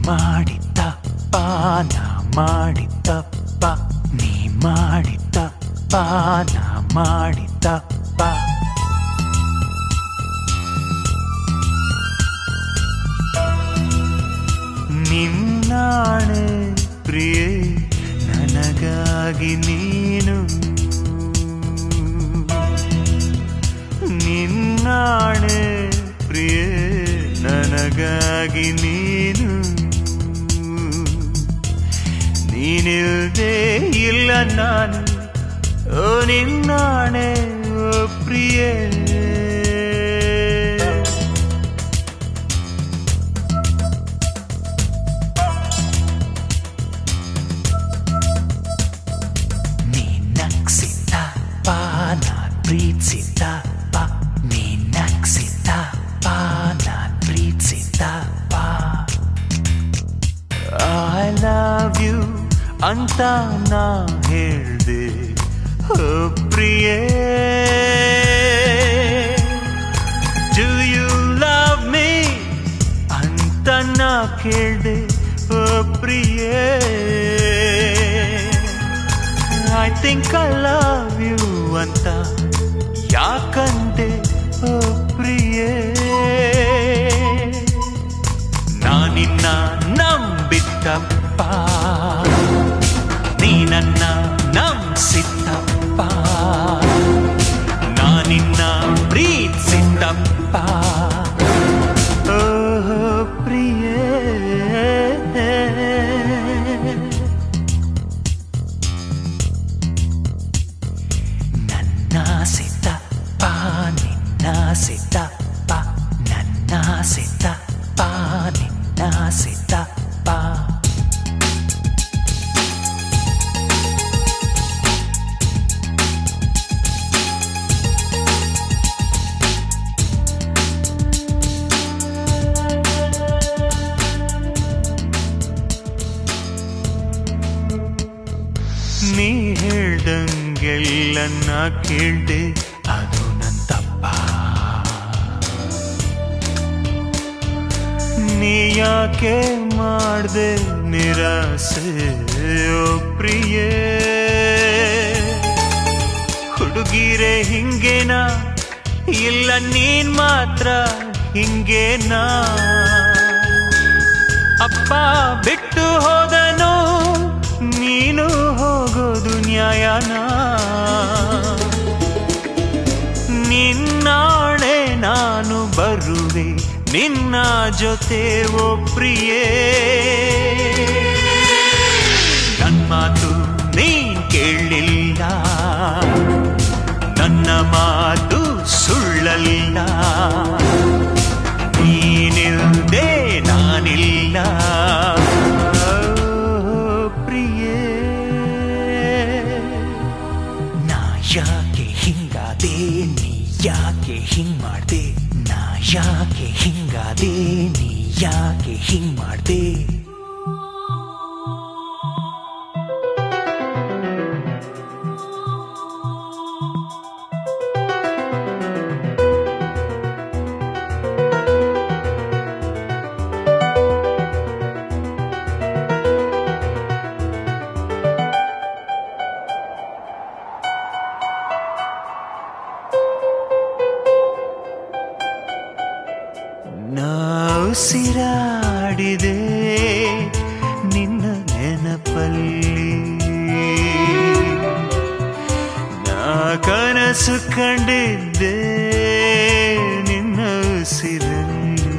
ಮಾಡಿದ ತಪ್ಪ ನಾ ಮಾಡಿದ ತಪ್ಪ ನೀ ಮಾಡಿದ ತಪ್ಪ ನಾ ಮಾಡಿದ ತಪ್ಪ ನಿನ್ನಾಣೆ ಪ್ರಿಯೆ ನನಗಾಗಿ ನೀನು ನಿನ್ನಾಣೆ ಪ್ರಿಯೆ ನನಗಾಗಿ ನೀನು ನೀನಿಲ್ದೇ ಇಲ್ಲ ನಾನು ಓ ನಿನ್ನಾಣೆ ಓ ಪ್ರಿಯೇ ನೀ ನಗ್ಸಿದ್ದಪ್ಪ ನಾನ್ ಪ್ರೀತಿಸಿದ್ದಪ್ಪ ನೀ ನಗ್ಸಿದ್ದಪ್ಪ ನಾನ್ ಪ್ರೀತಿಸಿದ್ದಪ್ಪ ಐ ಲವ್ ಯು ಅಂತ ನಾ ಹೇಳ್ದೆ ಓ ಪ್ರಿಯೇ ಡು ಯು ಲವ್ ಮೀ ಅಂತ ನಾ ಕೇಳ್ದೆ ಓ ಪ್ರಿಯೇ I think I love you ಅಂತ ಯಾಕಂದೆ ಓ ಪ್ರಿಯೇ ನಾನಿನ್ನ ನಂಬಿದ್ದಪ್ಪ ನೀ ನನ್ನ ನಂಬಿಸಿದ್ದಪ್ಪ ನಾನಿನ್ನ ಪ್ರೀತಿಸಿದ್ದಪ್ಪ ಓ ಪ್ರಿಯೇ ನನ್ನ ಸಿದ್ದಪ್ಪ ನಿನ್ನ ಸಿದ್ದಪ್ಪ ನನ್ನ ಸಿದ್ದಪ್ಪ ನಿನ್ನ ಸಿದ್ದಪ್ಪ ನೀ ಹೇಳ್ದಂಗೆಲ್ಲ ನಾ ಕೇಳ್ದೆ ಅದು ನನ್ ತಪ್ಪ ನೀ ಯಾಕೆ ಮಾಡ್ದೆ ನಿರಾಸೆ ಓ ಪ್ರಿಯೇ ಹುಡುಗಿರೆ ಹಿಂಗೇನಾ ಇಲ್ಲ ನೀನ್ ಮಾತ್ರ ಹಿಂಗೇನಾ ಅಪ್ಪ ಬಿಟ್ಟು ಹೋದನು ನೀನು ಹೋಗೋದು ನ್ಯಾಯನ ನಿನ್ನಾಣೆ ನಾನು ಬರುವೆ ನಿನ್ನ ಜೊತೆ ಓ ಪ್ರಿಯೇ ನನ್ ಮಾತು ನೀನ್ ಕೇಳಲಿಲ್ಲ ನನ್ನ ಮಾತು ಸುಳ್ಳಲ್ಲ ನೀನಿಲ್ದೆ ನಾನಿಲ್ಲ ಪ್ರಿಯೇ ನಾ ಯಾಕೆ ಹಿಂಗಾದೆ ನೀ ಯಾಕೆ ಹಿಂಗ್ ಮಾಡ್ದೆ ನಾ ಯಾಕೆ ಹಿಂಗಾದೆ ನೀ ಯಾಕೆ ಹಿಂಗ್ ಮಾಡ್ದೆ ಉಸಿರಾಡಿದೆ ನಿನ್ನ ನೆನಪಲ್ಲಿ ನಾ ಕನಸು ಕಂಡಿದ್ದೆ ನಿನ್ನ ಉಸಿರಲ್ಲಿ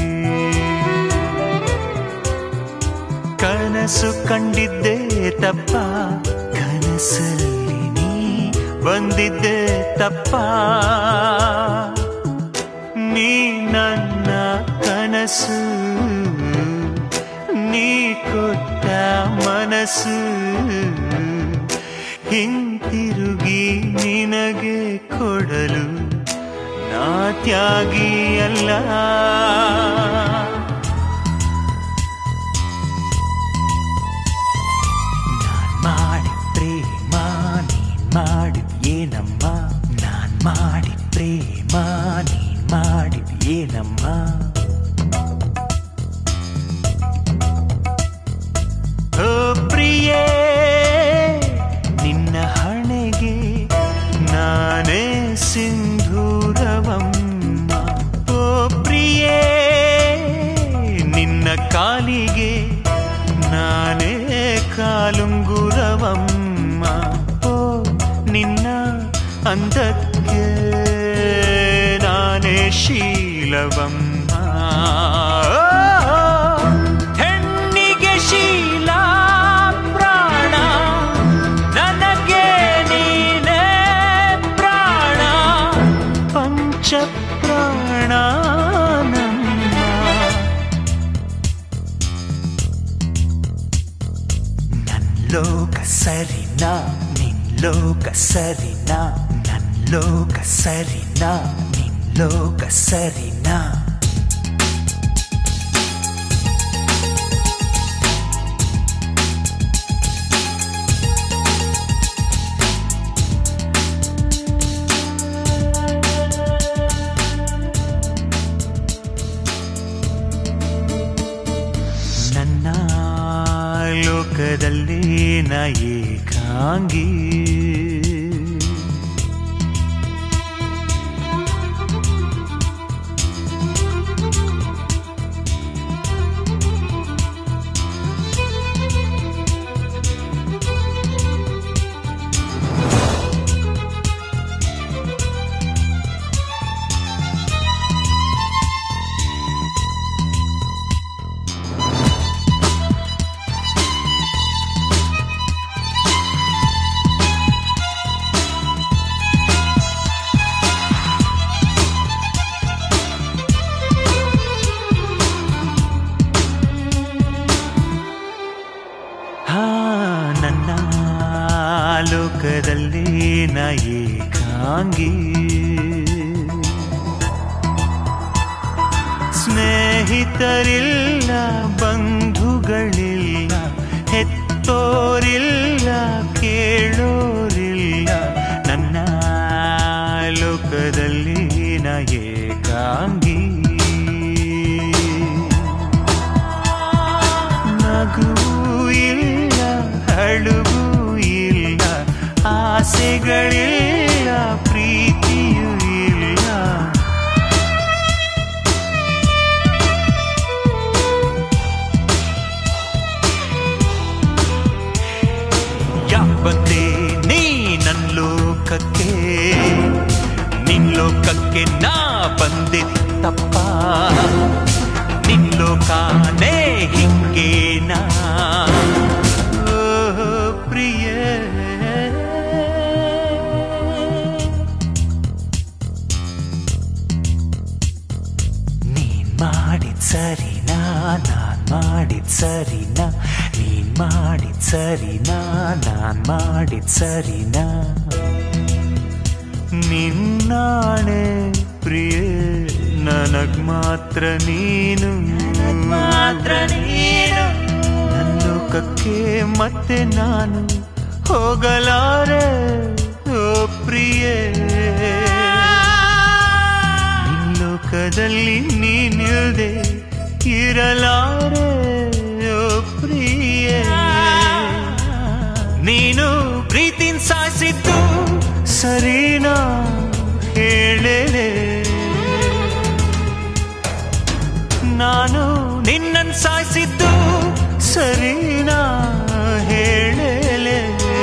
ಕನಸು ಕಂಡಿದ್ದೆ ತಪ್ಪ ಕನಸಲ್ಲಿ ನೀ ಬಂದಿದ್ದೆ ತಪ್ಪ ನೀ ನನ್ನ ಕನಸು ನೀ ಕೊಟ್ಟ ಮನಸ್ಸು ಹಿಂತಿರುಗಿ ನಿನಗೆ ಕೊಡಲು ನಾ ತ್ಯಾಗಿಯಲ್ಲ ನಾನ್ ಮಾಡಿ ಪ್ರೇಮ ನೀನ್ ಮಾಡಿದ್ ಏನಮ್ಮ ನಾನ್ ಮಾಡಿ ಪ್ರೇಮ ನೀನ್ ಮಾಡಿದ್ ಏನಮ್ಮ ಕಾಲಿಗೆ ನಾನೇ ಕಾಲುಂಗುರವಮ್ಮ ಓ ನಿನ್ನ ಅಂದಕ್ಕೆ ನಾನೇ ಶೀಲವಮ್ಮ ಓ, ಹೆಣ್ಣಿಗೆ ಶೀಲ ಪ್ರಾಣ ನನಗೆ ನೀನೇ ಪ್ರಾಣ ಪಂಚ ಪ್ರಾಣ ನನ್ನ ನನ್ ಲೋಕ ಸರಿನಾ ನಿನ್ ಲೋಕ ಸರಿನಾ ನನ್ ಲೋಕ ಸರಿನಾ ನಿನ್ ಲೋಕ ಸರಿನಾ ನನ್ನ ಲೋಕದಲ್ಲಿ ನ ಏಕಾಂಗಿ ಹಾ ನನ್ನ ಲೋಕದಲ್ಲಿ ನ ಏಕಾಂಗಿ ಸ್ನೇಹಿತರಿಲ್ಲ ಬಂಧುಗಳಿಲ್ಲ ಹೆತ್ತೋರಿಲ್ಲ ಕೇಳೋರಿಲ್ಲ ನನ್ನ ಲೋಕದಲ್ಲಿ ನ ಏಕಾಂಗಿ ನಗು ಇಲ್ಲ ಅಳುವು ಇಲ್ಲ ಆಸೆಗಳಿಲ್ಲ ಪ್ರೀತಿಯೂ ಇಲ್ಲ ಯಾವತ್ತೇ ನೀ ನನ್ ಲೋಕಕ್ಕೆ ನಿನ್ ಲೋಕಕ್ಕೆ ನಾ ಬಂದಿತ್ತಪ್ಪ ನಿನ್ ಲೋಕಾನೇ ಹಿಂಗೇನಾ ಓ ಪ್ರಿಯ ನೀನ್ ಮಾಡಿದ್ ಸರಿನಾ ನಾನ್ ಮಾಡಿದ್ ಸರಿನಾ ನೀನ್ ಮಾಡಿದ್ ಸರಿನಾ ನಾನ್ ಮಾಡಿದ್ ಸರಿನಾ ನಿನ್ನಾಣೆ ಪ್ರಿಯ ನನಗ್ ಮಾತ್ರ ನೀನು ಮಾತ್ರ ನೀನು ನನ್ನ ಲೋಕಕ್ಕೆ ಮತ್ತೆ ನಾನು ಹೋಗಲಾರೆ ಓ ಪ್ರಿಯೇ ನಿನ್ ಲೋಕದಲ್ಲಿ ನೀನಿಲ್ದೆ ಇರಲಾರೆ ಓ ಪ್ರಿಯೇ ನೀನು ಪ್ರೀತಿನ್ ಸಾಯಿಸಿದ್ದು ಸರಿನಾ ಹೇಳಲೆ ನಾನು ನಿನ್ನನ್ ಸಾಯಿಸಿದ್ದು ಸರಿನಾ ಹೇಳಲೆ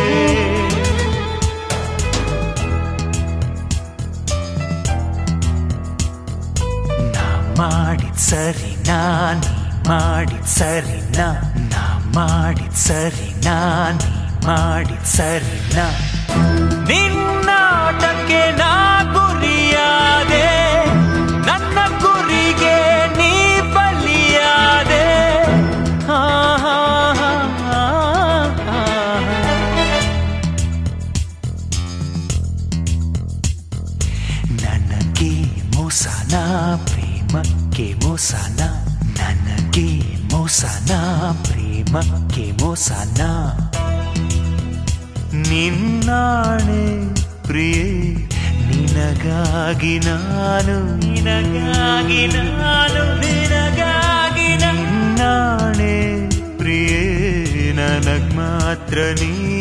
ನಾ ಮಾಡಿದ್ ಸರಿನಾ ನೀ ಮಾಡಿದ್ ಸರಿನಾ ನಾ ಮಾಡಿದ್ ಸರಿನಾ ನೀ ಮಾಡಿದ್ ಸರಿನಾ ನಿನ್ನಾಟಕ್ಕೆ ನಾ ಗುರಿಯಾದೆ ನನ್ನ ಗುರಿಗೆ ನೀ ಬಲಿಯಾದೆ ಹಾ ಹಾ ಹಾ ಹಾ ನನಗೆ ಮೋಸನ ಪ್ರೇಮಕ್ಕೆ ಮೋಸನ ನನಗೆ ಮೋಸನ ಪ್ರೇಮಕ್ಕೆ ಮೋಸನ ನಿನ್ನಾಣೆ ಪ್ರಿಯೆ ನಿನಗಾಗಿ ನಾನು ನಿನಗಾಗಿ ನಾನು ನಿನಗಾಗಿ ನಿನ್ನಾಣೆ ಪ್ರಿಯೆ ನನಗ್ ಮಾತ್ರ ನೀ